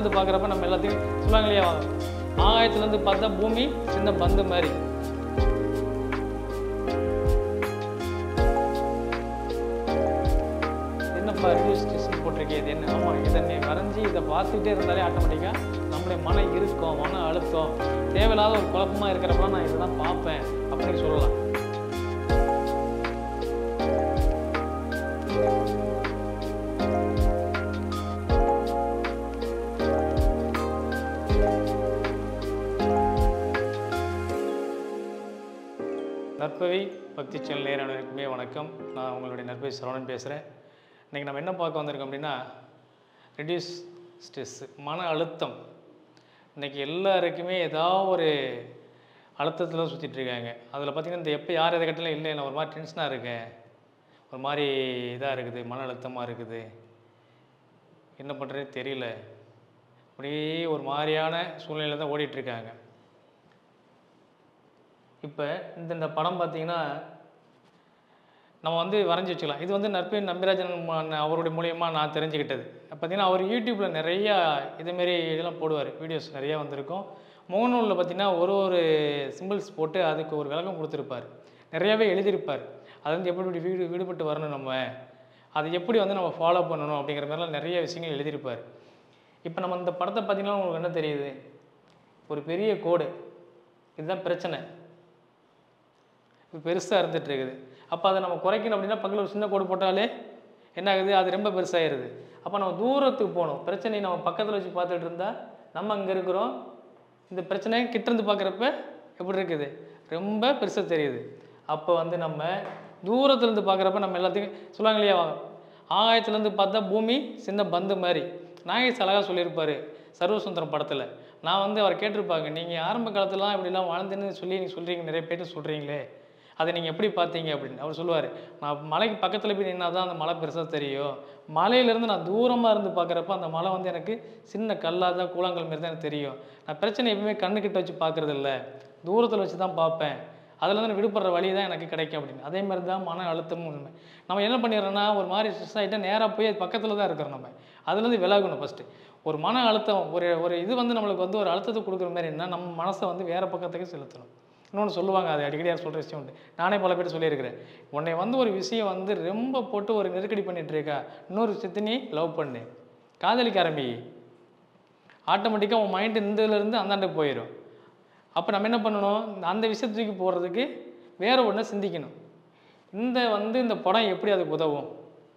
ஆகாயத்துலேருந்து பார்க்குறப்ப நம்ம எல்லாத்தையும் சொல்லுவாங்க இல்லையா ஆகாயத்துலேருந்து பார்த்தா பூமி சின்ன பந்து மாதிரி என்னப்பா ரிவ்யூ ஸ்டேஷன் போட்டிருக்கே இது என்ன ஆமாம் இதை நீ வரைஞ்சி இதை பார்த்துக்கிட்டே இருந்தாலே ஆட்டோமேட்டிக்காக நம்மளுடைய மன இறுக்கம் மன அழுத்தம் தேவையில்லாத ஒரு குழப்பமாக இருக்கிறப்ப நான் இதை தான் பார்ப்பேன் அப்படின்னு சொல்லலாம் நற்பவி பக்தி சேனல் நேரடிக்குமே வணக்கம் நான் உங்களுடைய நற்பவி சரவணன் பேசுகிறேன் இன்றைக்கி நம்ம என்ன பார்க்க வந்திருக்கோம் அப்படின்னா ரெடியூஸ் ஸ்ட்ரெஸ் மன அழுத்தம் இன்றைக்கி எல்லாருக்குமே ஏதாவது ஒரு அழுத்தத்தில் தான் சுற்றிட்டு இருக்காங்க அதில் பார்த்திங்கன்னா இந்த எப்போ யார் எதை கட்டிலும் இல்லை நான் ஒரு மாதிரி டென்ஷனாக இருக்கேன் ஒரு மாதிரி இதாக இருக்குது மன அழுத்தமாக இருக்குது என்ன பண்ணுறதே தெரியல அப்படியே ஒரு மாதிரியான சூழ்நிலையில் தான் ஓடிட்டுருக்காங்க இப்போ இந்த இந்த படம் பார்த்தீங்கன்னா நம்ம வந்து வரைஞ்சி வச்சுக்கலாம் இது வந்து நற்பேன் நம்பிராஜன் ம- அவருடைய மூலியமாக நான் தெரிஞ்சுக்கிட்டது பார்த்தீங்கன்னா அவர் யூடியூப்பில் நிறையா இதுமாரி இதெல்லாம் போடுவார் வீடியோஸ் நிறையா வந்திருக்கும் முகநூலில் பார்த்தீங்கன்னா ஒரு ஒரு சிம்பிள்ஸ் போட்டு அதுக்கு ஒரு விளக்கம் கொடுத்துருப்பார் நிறையாவே எழுதியிருப்பார் அது வந்து எப்படி இப்படி வீடு விடுபட்டு வரணும் நம்ம அதை எப்படி வந்து நம்ம ஃபாலோ பண்ணணும் அப்படிங்கிற மாதிரிலாம் நிறைய விஷயங்கள் எழுதியிருப்பார் இப்போ நம்ம இந்த படத்தை பார்த்தீங்கன்னா உங்களுக்கு என்ன தெரியுது ஒரு பெரிய கோடு இதுதான் பிரச்சனை இது பெருசாக இருந்துட்டு இருக்குது அப்போ அதை நம்ம குறைக்கணும் அப்படின்னா பக்கத்தில் ஒரு சின்ன கோடு போட்டாலே என்ன ஆகுது அது ரொம்ப பெருசாகிடுது அப்போ நம்ம தூரத்துக்கு போகணும் பிரச்சனையை நம்ம பக்கத்தில் வச்சு பார்த்துட்டு இருந்தால் நம்ம அங்கே இருக்கிறோம் இந்த பிரச்சனையை கிட்டேருந்து பார்க்குறப்ப எப்படி இருக்குது ரொம்ப பெருசாக தெரியுது அப்போ வந்து நம்ம தூரத்துலேருந்து பார்க்குறப்ப நம்ம எல்லாத்தையும் சொல்லுவாங்க இல்லையா ஆகாயத்துலேருந்து பார்த்தா பூமி சின்ன பந்து மாதிரி நாகேஷ் அழகாக சொல்லியிருப்பார் சர்வசுந்தரம் படத்தில் நான் வந்து அவரை கேட்டிருப்பாங்க நீங்கள் ஆரம்ப காலத்துலலாம் இப்படிலாம் வாழ்ந்துன்னு சொல்லி நீங்கள் சொல்கிறீங்க நிறைய பேர்ட்டு சொல்கிறீங்களே அதை நீங்கள் எப்படி பார்த்தீங்க அப்படின்னு அவர் சொல்லுவார் நான் மலைக்கு பக்கத்தில் போய் நின்னா தான் அந்த மலை பெருசாக தெரியும் மலையிலேருந்து நான் தூரமாக இருந்து பார்க்குறப்ப அந்த மலை வந்து எனக்கு சின்ன கல்லாக தான் கூழாங்கல் மாரி தான் எனக்கு தெரியும் நான் பிரச்சனை எப்பவுமே கண்ணுக்கிட்ட வச்சு பார்க்குறது இல்ல தூரத்தில் வச்சு தான் பார்ப்பேன் அதில் இருந்து விடுபடுற வழி தான் எனக்கு கிடைக்கும் அப்படின்னு அதே மாதிரி தான் மன அழுத்தமும் உண்மை நம்ம என்ன பண்ணிடுறோன்னா ஒரு மாதிரி ஸ்ட்ரெஸ் ஆகிட்டா நேராக போய் அது பக்கத்தில் தான் இருக்கிறோம் நம்ம அதுலேருந்து விலகணும் ஃபஸ்ட்டு ஒரு மன அழுத்தம் ஒரு ஒரு இது வந்து நம்மளுக்கு வந்து ஒரு அழுத்தத்தை கொடுக்குற மாதிரி என்ன நம்ம மனசை வந்து வேறு பக்கத்துக்கு செலுத்தணும் இன்னொன்று சொல்லுவாங்க அது அடிக்கடி யார் சொல்கிற விஷயம் உண்டு நானே பல பேர் சொல்லியிருக்கிறேன் உன்னை வந்து ஒரு விஷயம் வந்து ரொம்ப போட்டு ஒரு நெருக்கடி பண்ணிட்டு இருக்கா இன்னொரு விஷயத்தை நீ லவ் பண்ணு காதலிக்க ஆரம்பி ஆட்டோமேட்டிக்காக உன் மைண்டு இந்த இதுலேருந்து அந்தாண்டுக்கு போயிடும் அப்போ நம்ம என்ன பண்ணணும் இந்த அந்த விஷயத்துக்கு போகிறதுக்கு வேற ஒன்றை சிந்திக்கணும் இந்த வந்து இந்த படம் எப்படி அதுக்கு உதவும்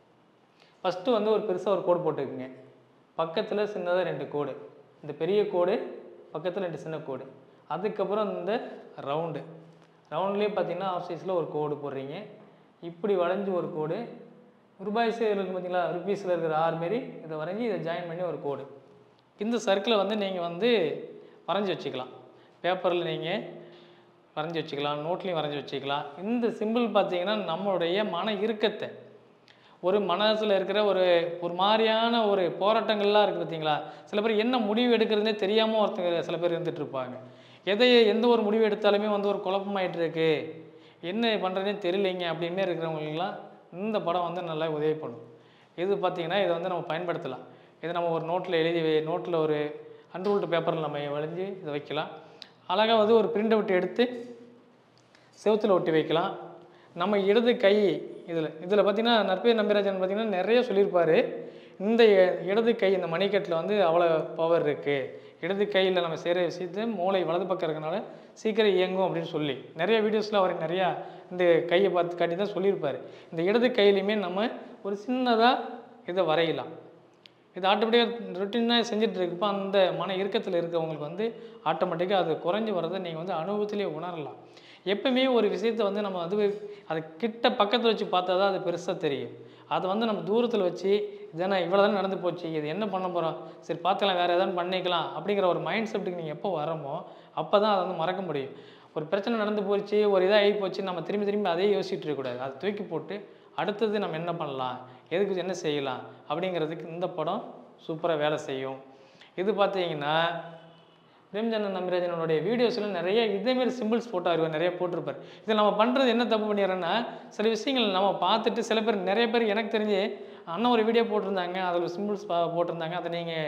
ஃபஸ்ட்டு வந்து ஒரு பெருசாக ஒரு கோடு போட்டுக்குங்க பக்கத்தில் சின்னதாக ரெண்டு கோடு இந்த பெரிய கோடு பக்கத்தில் ரெண்டு சின்ன கோடு அதுக்கப்புறம் இந்த ரவுண்டு ரவுண்ட்லேயே பார்த்தீங்கன்னா ஆஃப் சைஸில் ஒரு கோடு போடுறீங்க இப்படி வளைஞ்சு ஒரு கோடு ரூபாய்ஸு இருக்குது பார்த்தீங்களா ருபீஸில் இருக்கிற ஆறு மாரி இதை வரைஞ்சி இதை ஜாயின் பண்ணி ஒரு கோடு இந்த சர்க்கிளை வந்து நீங்கள் வந்து வரைஞ்சி வச்சுக்கலாம் பேப்பரில் நீங்கள் வரைஞ்சி வச்சுக்கலாம் நோட்லேயும் வரைஞ்சி வச்சுக்கலாம் இந்த சிம்பிள் பார்த்தீங்கன்னா நம்மளுடைய மன இறுக்கத்தை ஒரு மனசில் இருக்கிற ஒரு ஒரு மாதிரியான ஒரு போராட்டங்கள்லாம் இருக்குது பார்த்தீங்களா சில பேர் என்ன முடிவு எடுக்கிறதுனே தெரியாமல் ஒருத்தங்க சில பேர் இருந்துட்டு இருப்பாங்க எதை எந்த ஒரு முடிவு எடுத்தாலுமே வந்து ஒரு குழப்பமாயிட்டு இருக்கு என்ன பண்ணுறதுனே தெரியலைங்க அப்படின்னு இருக்கிறவங்களுக்குலாம் இந்த படம் வந்து நல்லா உதவி பண்ணும் இது பார்த்தீங்கன்னா இதை வந்து நம்ம பயன்படுத்தலாம் இதை நம்ம ஒரு நோட்டில் எழுதி நோட்டில் ஒரு அன்ரூல்டு பேப்பரில் நம்ம வளைஞ்சு இதை வைக்கலாம் அழகாக வந்து ஒரு பிரிண்ட் அவுட் எடுத்து செவுத்துல ஒட்டி வைக்கலாம் நம்ம இடது கை இதில் இதில் பார்த்தீங்கன்னா நற்பேர் நம்பிராஜன் பார்த்தீங்கன்னா நிறைய சொல்லியிருப்பாரு இந்த இ- இடது கை இந்த மணிக்கட்டில் வந்து அவ்வளோ பவர் இருக்குது இடது கையில் நம்ம செய்கிற விஷயத்து மூளை வலது பக்கம் இருக்கனால சீக்கிரம் இயங்கும் அப்படின்னு சொல்லி நிறைய வீடியோஸில் அவர் நிறையா இந்த கையை பார்த்து காட்டி தான் சொல்லியிருப்பார் இந்த இடது கையிலையுமே நம்ம ஒரு சின்னதாக இதை வரையலாம் இது ஆட்டோமேட்டிக்காக ருட்டீனாக செஞ்சுட்டு இருக்கப்போ அந்த மன இறுக்கத்தில் இருக்கவங்களுக்கு வந்து ஆட்டோமேட்டிக்காக அது குறைஞ்சி வர்றதை நீங்கள் வந்து அனுபவத்திலே உணரலாம் எப்பவுமே ஒரு விஷயத்தை வந்து நம்ம அது அது கிட்ட பக்கத்தில் வச்சு பார்த்தா தான் அது பெருசாக தெரியும் அதை வந்து நம்ம தூரத்தில் வச்சு இதானே இவ்வளோ தானே நடந்து போச்சு இது என்ன பண்ண போகிறோம் சரி பார்த்துக்கலாம் வேறு எதாவது பண்ணிக்கலாம் அப்படிங்கிற ஒரு மைண்ட் செட்டுக்கு நீங்கள் எப்போ வரமோ அப்போ தான் அதை வந்து மறக்க முடியும் ஒரு பிரச்சனை நடந்து போச்சு ஒரு இதாக ஆகி போச்சு நம்ம திரும்பி திரும்பி அதே யோசிச்சுட்டு இருக்கக்கூடாது அதை தூக்கி போட்டு அடுத்தது நம்ம என்ன பண்ணலாம் எதுக்கு என்ன செய்யலாம் அப்படிங்கிறதுக்கு இந்த படம் சூப்பராக வேலை செய்யும் இது பார்த்தீங்கன்னா பிரேம்சந்திரன் நம்பிராஜனுடைய வீடியோஸில் நிறைய இதேமாரி சிம்பிள்ஸ் போட்டு அவர் நிறைய போட்டிருப்பார் இதில் நம்ம பண்ணுறது என்ன தப்பு பண்ணிடுறோன்னா சில விஷயங்கள் நம்ம பார்த்துட்டு சில பேர் நிறைய பேர் எனக்கு தெரிஞ்சு அண்ணன் ஒரு வீடியோ போட்டிருந்தாங்க அதில் சிம்பிள்ஸ் போட்டிருந்தாங்க அதை நீங்கள்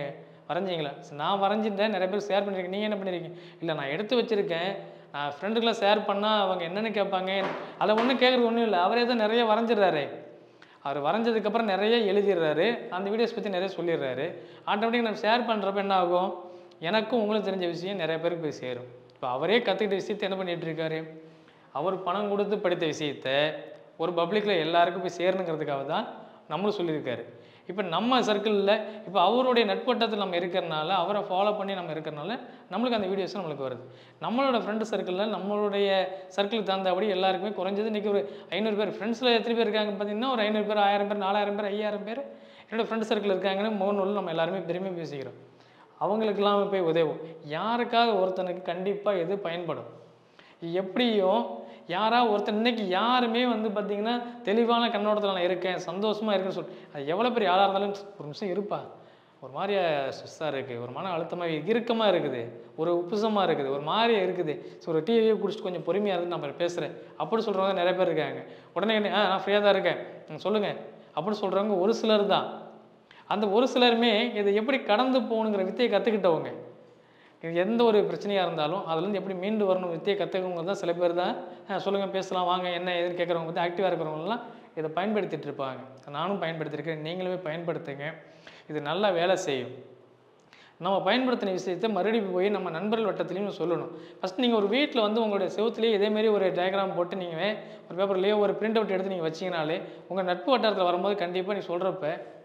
வரைஞ்சிங்களா சரி, நான் வரைஞ்சிட்டேன் நிறைய பேர் ஷேர் பண்ணியிருக்கேன் நீங்கள் என்ன பண்ணியிருக்கீங்க இல்லை நான் எடுத்து வச்சுருக்கேன் நான் ஃப்ரெண்டுக்கெலாம் ஷேர் பண்ணால் அவங்க என்னென்னு கேட்பாங்க அதில் ஒன்றும் கேட்குறது ஒன்றும் இல்லை அவரே தான் நிறைய வரைஞ்சிடுறாரு அவர் வரைஞ்சதுக்கப்புறம் நிறைய எழுதிடுறாரு அந்த வீடியோஸ் பற்றி நிறைய சொல்லிடுறாரு ஆட்டோமேட்டிக் நம்ம ஷேர் பண்ணுறப்ப என்ன ஆகும் எனக்கும் உங்களுக்கு தெரிஞ்ச விஷயம் நிறைய பேருக்கு போய் சேரும் இப்போ அவரே கற்றுக்கிட்ட விஷயத்தை என்ன பண்ணிட்டு இருக்காரு அவர் பணம் கொடுத்து படித்த விஷயத்த ஒரு பப்ளிக்கில் எல்லாருக்கும் போய் சேரணுங்கிறதுக்காக தான் நம்மளும் சொல்லியிருக்காரு இப்போ நம்ம சர்க்கிளில் இப்போ அவருடைய நட்பட்டத்தில் நம்ம இருக்கிறனால அவரை ஃபாலோ பண்ணி நம்ம இருக்கிறனால நம்மளுக்கு அந்த வீடியோஸ் நம்மளுக்கு வருது நம்மளோட ஃப்ரெண்டு சர்க்கிளில் நம்மளுடைய சர்க்கிளுக்கு தகுந்தபடி எல்லாருக்குமே குறைஞ்சது இன்றைக்கி ஒரு ஐநூறு பேர் ஃப்ரெண்ட்ஸில் எத்தனை பேர் இருக்காங்க பார்த்தீங்கன்னா ஒரு ஐநூறு பேர் ஆயிரம் பேர் நாலாயிரம் பேர் ஐயாயிரம் பேர் என்னோட ஃப்ரெண்ட் சர்க்கிள் இருக்காங்கன்னு முகநூல் நம்ம எல்லாருமே பெருமையாக பேசிக்கிறோம் அவங்களுக்கெல்லாம் போய் உதவும் யாருக்காவது ஒருத்தனுக்கு கண்டிப்பாக இது பயன்படும் எப்படியும் யாரா ஒருத்தன் இன்னைக்கு யாருமே வந்து பார்த்தீங்கன்னா தெளிவான கண்ணோட்டத்தில் நான் இருக்கேன் சந்தோஷமாக இருக்கேன்னு சொல்லி அது எவ்வளோ பெரிய ஆளாக இருந்தாலும் ஒரு நிமிஷம் இருப்பா ஒரு மாதிரியா ஸ்ட்ரெஸ்ஸாக இருக்குது ஒரு மன அழுத்தமாக இறுக்கமாக இருக்குது ஒரு உப்புசமாக இருக்குது ஒரு மாதிரியா இருக்குது ஸோ ஒரு டீயே குடிச்சிட்டு கொஞ்சம் பொறுமையாக இருந்து நம்ம பேசுகிறேன் அப்படி சொல்கிறவங்க நிறைய பேர் இருக்காங்க உடனே என்ன, ஆ நான் ஃப்ரீயாக தான் இருக்கேன் ம், சொல்லுங்கள் அப்படின்னு சொல்கிறவங்க ஒரு சிலர் தான் அந்த ஒரு சிலருமே இதை எப்படி கடந்து போகணுங்கிற வித்தையை கற்றுக்கிட்டவங்க இது எந்த ஒரு பிரச்சனையாக இருந்தாலும் அதுலேருந்து எப்படி மீண்டு வரணும் வித்தியை கற்றுக்கவங்க தான் சில பேர் தான் சொல்லுங்கள் பேசலாம் வாங்க என்ன ஏதுன்னு கேட்குறவங்க வந்து ஆக்டிவாக இருக்கிறவங்கலாம் இதை பயன்படுத்திட்டு இருப்பாங்க நானும் பயன்படுத்தியிருக்கேன் நீங்களுமே பயன்படுத்துங்க இது நல்லா வேலை செய்யும் நம்ம பயன்படுத்தின விஷயத்தை மறுபடியும் போய் நம்ம நண்பர்கள் வட்டத்துலையும் சொல்லணும் ஃபஸ்ட் நீங்கள் ஒரு வீட்டில் வந்து உங்களுடைய செவுத்துலேயே இதேமாரி ஒரு டயக்ராம் போட்டு நீங்கள் ஒரு பேப்பர்லேயோ ஒரு பிரிண்ட் அவுட் எடுத்து நீங்கள் வச்சீங்கனாலே உங்கள் நட்பு வட்டாரத்தில் வரும்போது கண்டிப்பாக நீ சொல்கிறப்ப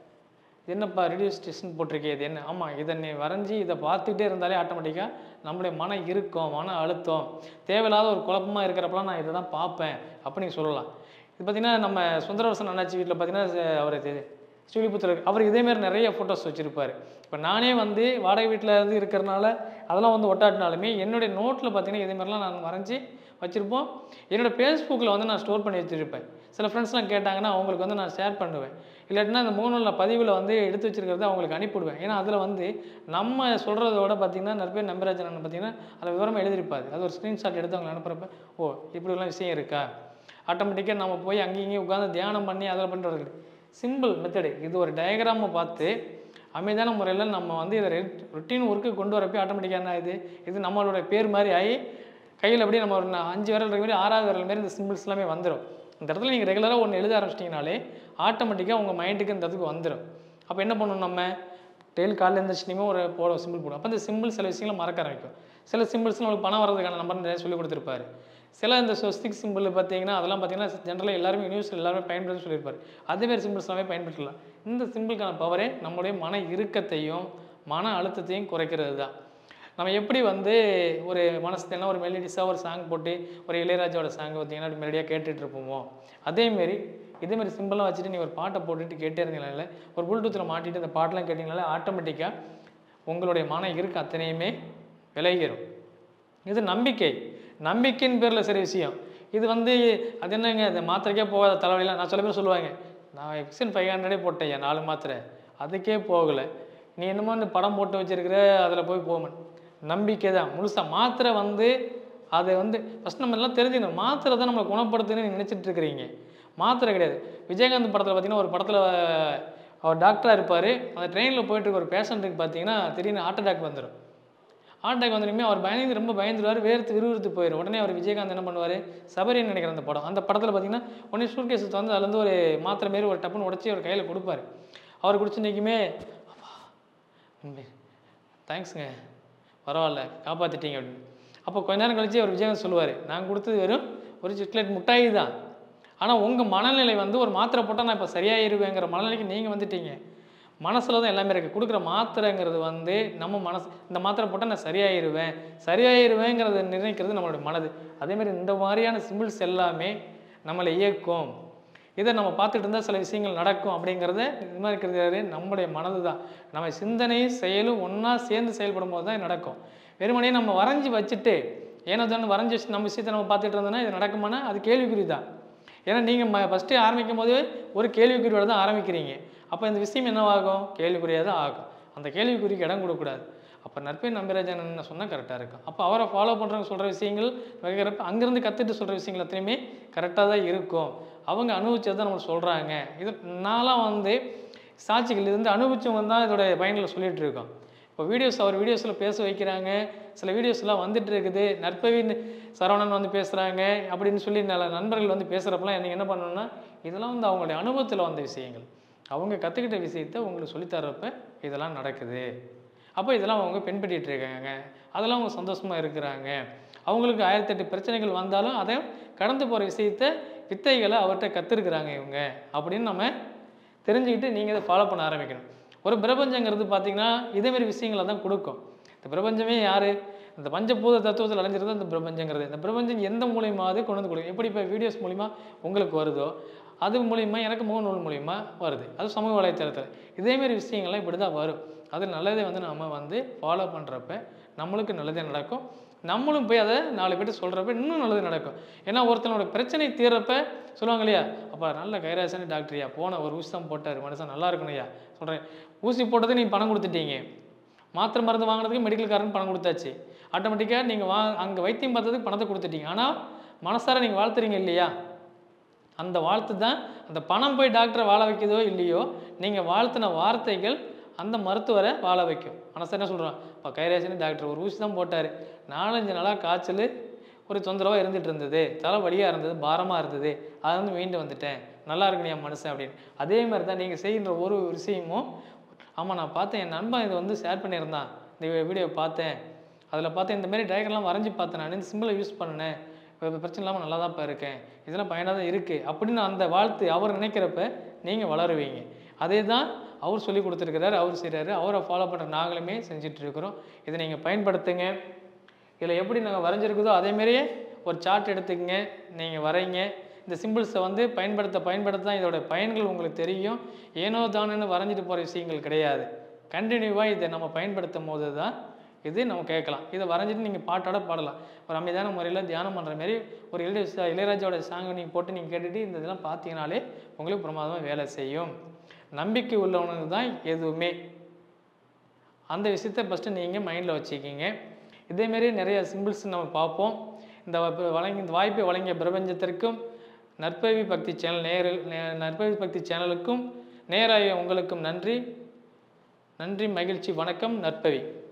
இது என்னப்பா ரேடியோ ஸ்டேஷன் போட்டிருக்கே இது என்ன ஆமாம் இதை நீ வரைஞ்சி இதை பார்த்துக்கிட்டே இருந்தாலே ஆட்டோமேட்டிக்காக நம்மளுடைய மன இறுக்கம் மன அழுத்தம் தேவையில்லாத ஒரு குழப்பமாக இருக்கிறப்பலாம் நான் இதை தான் பார்ப்பேன் அப்படி நீங்கள் சொல்லலாம் இது பார்த்தீங்கன்னா நம்ம சுந்தரவசன் அண்ணாச்சி வீட்டில் பார்த்தீங்கன்னா அவர் இது ஸ்ரீவிபுத்தர் அவர் இதேமாரி நிறைய ஃபோட்டோஸ் வச்சுருப்பார் இப்போ நானே வந்து வாடகை வீட்டில் இருந்து இருக்கிறனால அதெல்லாம் வந்து ஒட்டாட்டினாலுமே என்னுடைய நோட்டில் பார்த்தீங்கன்னா இதேமாதிரிலாம் நான் வரைஞ்சி வச்சுருப்போம் என்னோட ஃபேஸ்புக்கில் வந்து நான் ஸ்டோர் பண்ணி வச்சுருப்பேன் சில ஃப்ரெண்ட்ஸ்லாம் கேட்டாங்கன்னா அவங்களுக்கு வந்து நான் ஷேர் பண்ணுவேன் இல்லாட்டினா அந்த மூணு நாள் பதிவில் வந்து எடுத்து வச்சிருக்கிறத அவங்களுக்கு அனுப்பிவிடுவேன் ஏன்னா அதில் வந்து நம்ம சொல்கிறதோட பார்த்தீங்கன்னா நிறைய பேர் நம்பராஜன் அண்ணன் பார்த்தீங்கன்னா அதில் விவரமாக எழுதியிருப்பாரு அது ஒரு ஸ்க்ரீன்ஷாட் எடுத்து அவங்க அனுப்புகிறப்ப ஓ இப்படிலாம் விஷயம் இருக்கா ஆட்டோமேட்டிக்காக நம்ம போய் அங்கேயும் இங்கேயும் உட்காந்து தியானம் பண்ணி அதில் பண்ணுறது சிம்பிள் மெத்தடு இது ஒரு டயக்ராமை பார்த்து அமைதியான முறையில் நம்ம வந்து இதை ரொட்டீன் ஒர்க்கு கொண்டு வரப்போ ஆட்டோமேட்டிக்காக என்ன ஆகுது இது நம்மளோட பேர் மாதிரி ஆகி கையில் அப்படியே நம்ம ஒரு நா- அஞ்சு விரல் இருக்கிற மாதிரி ஆறாவது விரல் மாதிரி இந்த சிம்பிள்ஸ் எல்லாமே வந்துடும் இந்த இடத்துல நீங்கள் ரெகுலராக ஒன்று எழுத ஆரம்பிச்சிட்டிங்கனாலே ஆட்டோமேட்டிக்காக உங்கள் மைண்டுக்கு இந்த இடத்துக்கு வந்துடும் அப்போ என்ன பண்ணணும் நம்ம டெய்லி காலையில் எழுந்திரிச்சினியுமே ஒரு போட சிம்பிள் போடும் அப்போ இந்த சிம்பிள் சில விஷயங்களை மறக்க ஆரம்பிக்கும் சில சிம்பிள்ஸ் நம்மளுக்கு பணம் வர்றதுக்கான நம்பர் நிறைய சொல்லி கொடுத்துருப்பாரு சில இந்த ஸ்வஸ்திக் சிம்பிள் பார்த்தீங்கன்னா அதெல்லாம் பார்த்தீங்கன்னா ஜென்ரலாக எல்லாருமே யூனிவர்ஸில் எல்லாருமே பயன்படுத்தி சொல்லியிருப்பாரு அதேமாரி சிம்பிள்ஸ் எல்லாமே பயன்படுத்தலாம் இந்த சிம்பிளுக்கான பவரே நம்மளுடைய மன இறுக்கத்தையும் மன அழுத்தத்தையும் குறைக்கிறது தான் நம்ம எப்படி வந்து ஒரு மனசுலாம் ஒரு மெலடிஸாக ஒரு சாங் போட்டு ஒரு இளையராஜாவோட சாங் பார்த்தீங்கன்னா அப்படி மெலடியாக கேட்டுட்டு இருப்போமோ அதேமாரி இதேமாரி சிம்பிளாக வச்சுட்டு நீ ஒரு பாட்டை போட்டுட்டு கேட்டே இருந்தீங்கனால ஒரு ப்ளூடூத்தில் மாட்டிட்டு அந்த பாட்டெலாம் கேட்டிங்கனாலே ஆட்டோமேட்டிக்காக உங்களுடைய மன இறுக்கம் அத்தனையுமே விலகிடும் இது நம்பிக்கை நம்பிக்கையின் பேரில் சரி விஷயம் இது வந்து அது என்னங்க இந்த மாத்திரைக்கே போகாத தலைவலிலாம் நான் சில பேர் சொல்லுவாங்க நான் எக்ஸன் ஃபைவ் ஹண்ட்ரடே போட்டேன் என் நாலு மாத்திரை அதுக்கே போகலை நீ என்னமோ இந்த படம் போட்டு வச்சிருக்கிற அதில் போய் போகணும் நம்பிக்கை தான் முழுசாக மாத்திரை வந்து அதை வந்து ஃபஸ்ட் நம்ம எல்லாம் தெரிஞ்சுக்கணும் மாத்திரை தான் நம்மளை குணப்படுத்துன்னு நினச்சிட்டு இருக்கிறீங்க மாத்திரை கிடையாது விஜயகாந்த் படத்தில் பார்த்தீங்கன்னா ஒரு படத்தில் அவர் டாக்டராக இருப்பார் அந்த ட்ரெயினில் போயிட்டு இருக்க ஒரு பேஷண்ட்டுக்கு பார்த்தீங்கன்னா திடீர்னு ஹார்ட் அட்டாக் வந்துடும் ஹார்ட் அட்டாக் வந்துடுமே அவர் பயந்து ரொம்ப பயந்துருவார் வேர்த்து விறுவிறுத்து போயிடும் உடனே அவர் விஜயகாந்த் என்ன பண்ணுவார் சபரின்னு நினைக்கிற அந்த படம் அந்த படத்தில் பார்த்தீங்கன்னா உடனே சூட்கேஸ் வந்து அதுலேருந்து ஒரு மாத்திரை மாரி ஒரு டப்புன்னு உடச்சி அவர் கையில் கொடுப்பாரு அவர் குடிச்சு இன்றைக்குமே தேங்க்ஸுங்க பரவாயில்ல காப்பாற்றிட்டீங்க அப்படின்னு அப்போ கொஞ்ச நேரம் கழிச்சு அவர் விஜயகாந்த் சொல்லுவார் நான் கொடுத்தது வெறும் ஒரு சிக்லெட் முட்டாய் தான் ஆனால் உங்கள் மனநிலை வந்து ஒரு மாத்திரை போட்டால் நான் இப்போ சரியாயிருவேங்கிற மனநிலைக்கு நீங்கள் வந்துட்டீங்க மனசில் தான் எல்லாமே இருக்குது கொடுக்குற மாத்திரைங்கிறது வந்து நம்ம மனசு இந்த மாத்திரை போட்டால் நான் சரியாயிருவேன் சரியாயிருவேங்கிறத நிர்ணயிக்கிறது நம்மளுடைய மனது அதேமாதிரி இந்த மாதிரியான சிம்பிள்ஸ் எல்லாமே நம்மளை இயக்கும் இதை நம்ம பார்த்துட்டு இருந்தால் சில விஷயங்கள் நடக்கும் அப்படிங்கிறத இது மாதிரி இருக்கிறது யாரு? நம்முடைய மனது தான் நம்ம சிந்தனையும் செயலும் ஒன்றா சேர்ந்து செயல்படும் போது தான் இது நடக்கும் வெறுமனே நம்ம வரைஞ்சி வச்சுட்டு ஏனோ தானே வரைஞ்சி வச்சு நம்ம விஷயத்தை நம்ம பார்த்துட்டு இருந்தோம்னா இது நடக்குமானா அது கேள்விக்குறி தான் ஏன்னா நீங்கள் ம ஃபஸ்ட்டு ஆரம்பிக்கும் போது ஒரு கேள்விக்குறியோட தான் ஆரம்பிக்கிறீங்க அப்போ இந்த விஷயம் என்னவாகும் கேள்விக்குறியாக தான் ஆகும் அந்த கேள்விக்குறிக்கு இடம் கொடுக்கக்கூடாது அப்போ நற்பே நம்பிராஜன் என்ன சொன்னால் கரெக்டாக இருக்கும் அப்போ அவரை ஃபாலோ பண்ணுறவங்க சொல்கிற விஷயங்கள் வைக்கிறப்ப அங்கேருந்து கற்றுட்டு சொல்கிற விஷயங்கள் அத்தனையுமே கரெக்டாக தான் இருக்கும் அவங்க அனுபவிச்சதை தான் நம்ம சொல்கிறாங்க இது நான்லாம் வந்து சாட்சிகள் இருந்து அனுபவிச்சவங்க தான் இதோட பயன்களை சொல்லிட்டு இருக்கோம் இப்போ வீடியோஸ் அவர் வீடியோஸில் பேச வைக்கிறாங்க சில வீடியோஸ்லாம் வந்துட்டு இருக்குது நற்பவின் சரவணன் வந்து பேசுகிறாங்க அப்படின்னு சொல்லி நல்ல நண்பர்கள் வந்து பேசுகிறப்பெல்லாம் நீங்கள் என்ன பண்ணணும்னா இதெல்லாம் வந்து அவங்களுடைய அனுபவத்தில் வந்த விஷயங்கள் அவங்க கற்றுக்கிட்ட விஷயத்த உங்களுக்கு சொல்லித்தரப்ப இதெல்லாம் நடக்குது அப்போ இதெல்லாம் அவங்க பின்பற்றிட்டு இருக்காங்க அதெல்லாம் அவங்க சந்தோஷமாக இருக்கிறாங்க அவங்களுக்கு ஆயிரத்தெட்டு பிரச்சனைகள் வந்தாலும் அதை கடந்து போகிற விஷயத்த வித்தைகளை அவர்கிட்ட கற்றுருக்குறாங்க இவங்க அப்படின்னு நம்ம தெரிஞ்சுக்கிட்டு நீங்கள் இதை ஃபாலோ பண்ண ஆரம்பிக்கணும் ஒரு பிரபஞ்சங்கிறது பார்த்தீங்கன்னா இதேமாரி விஷயங்களை தான் கொடுக்கும் இந்த பிரபஞ்சமே யார் இந்த பஞ்சபூத தத்துவத்தில் அடைஞ்சிருந்தா இந்த பிரபஞ்சங்கிறது இந்த பிரபஞ்சம் எந்த மூலியமாவது கொண்டு வந்து கொடுக்கும் எப்படி இப்போ வீடியோஸ் மூலிமா உங்களுக்கு வருதோ அது மூலிமா எனக்கு முகநூல் மூலிமா வருது அது சமூக வலைத்தளத்தில் இதேமாரி விஷயங்கள்லாம் இப்படி தான் வரும் அது நல்லதை வந்து நம்ம வந்து ஃபாலோ பண்ணுறப்ப நம்மளுக்கு நல்லதே நடக்கும் நம்மளும் போய் அதை நாலு பேர்ட்டு சொல்கிறப்ப இன்னும் நல்லது நடக்கும் ஏன்னா ஒருத்தனோட பிரச்சனை தீர்றப்ப சொல்லுவாங்க இல்லையா அப்போ நல்ல கைராசனி டாக்டர்யா போன ஒரு ஊசி தான் போட்டார் மனுஷன் நல்லா இருக்கணும்யா சொல்கிறேன் ஊசி போட்டது நீ பணம் கொடுத்துட்டீங்க மாத்திரை மருந்து வாங்குறதுக்கு மெடிக்கல்காரன் பணம் கொடுத்தாச்சு ஆட்டோமேட்டிக்காக நீங்கள் வா அங்கே வைத்தியம் பார்த்ததுக்கு பணத்தை கொடுத்துட்டீங்க ஆனால் மனசார நீங்கள் வாழ்த்துறீங்க இல்லையா அந்த வாழ்த்து தான் அந்த பணம் போய் டாக்டரை வாழ வைக்குதோ இல்லையோ நீங்கள் வாழ்த்தின வார்த்தைகள் அந்த மருத்துவரை வாழ வைக்கும் மனசு என்ன சொல்கிறான் இப்போ கைராசினி டாக்டர் ஒரு ஊசி தான் போட்டார் நாலஞ்சு நாளாக காய்ச்சல் ஒரு தொந்தரவாக இருந்துட்டு இருந்தது தலை வலியாக இருந்தது பாரமாக இருந்தது அதை வந்து மீண்டு வந்துட்டேன் நல்லா இருக்கணும் என் மனுஷன் அப்படின்னு அதே மாதிரி தான் நீங்கள் செய்கின்ற ஒரு விஷயமும் ஆமாம் நான் பார்த்தேன் என் நண்பன் இதை வந்து ஷேர் பண்ணியிருந்தான் இந்த வீடியோ பார்த்தேன் அதில் பார்த்தேன் இந்த மாதிரி டயக்ராம்லாம் வரைஞ்சி பார்த்தேன் நான் இந்த சிம்பிளை யூஸ் பண்ணினேன் இப்போ பிரச்சனை இல்லாமல் நல்லா தான் இப்போ இருக்கேன் இதெல்லாம் பயனாக தான் இருக்குது அப்படின்னு அந்த வாழ்த்து அவர் நினைக்கிறப்ப நீங்கள் வளருவீங்க அதே தான் அவர் சொல்லி கொடுத்துருக்கிறாரு அவர் செய்கிறாரு அவரை ஃபாலோ பண்ணுற நாங்களுமே செஞ்சுட்டு இருக்கிறோம் இதை நீங்கள் பயன்படுத்துங்க இதில் எப்படி நாங்கள் வரைஞ்சிருக்குதோ அதேமாரியே ஒரு சார்ட் எடுத்துக்கங்க நீங்கள் வரைங்க இந்த சிம்பிள்ஸை வந்து பயன்படுத்த பயன்படுத்த தான் இதோட பயன்கள் உங்களுக்கு தெரியும் ஏனோ தானோன்னு வரைஞ்சிட்டு போகிற விஷயங்கள் கிடையாது கண்டினியூவாக இதை நம்ம பயன்படுத்தும் போது தான் இது நம்ம கேட்கலாம் இதை வரைஞ்சிட்டு நீங்கள் பாட்டோட பாடலாம் ஒரு அமைதியான முறையில் தியானம் பண்ணுற மாதிரி ஒரு இளைய இளையராஜாவோட சாங்கை நீங்கள் போட்டு நீங்கள் கேட்டுட்டு இந்த இதெல்லாம் பார்த்தீங்கனாலே உங்களுக்கு பிரமாதமாக வேலை செய்யும் நம்பிக்கை உள்ளவனுக்கு தான் எதுவுமே அந்த விஷயத்த ஃபஸ்ட்டு நீங்கள் மைண்டில் வச்சுக்கிங்க இதேமாரி நிறைய சிம்பிள்ஸ் நம்ம பார்ப்போம் இந்த வ- வழங்கி இந்த வாய்ப்பை வழங்கிய பிரபஞ்சத்திற்கும் நற்பவி பக்தி சேனல் நேர நே- நற்பவி பக்தி சேனலுக்கும் நேராய உங்களுக்கும் நன்றி நன்றி மகிழ்ச்சி வணக்கம் நற்பவி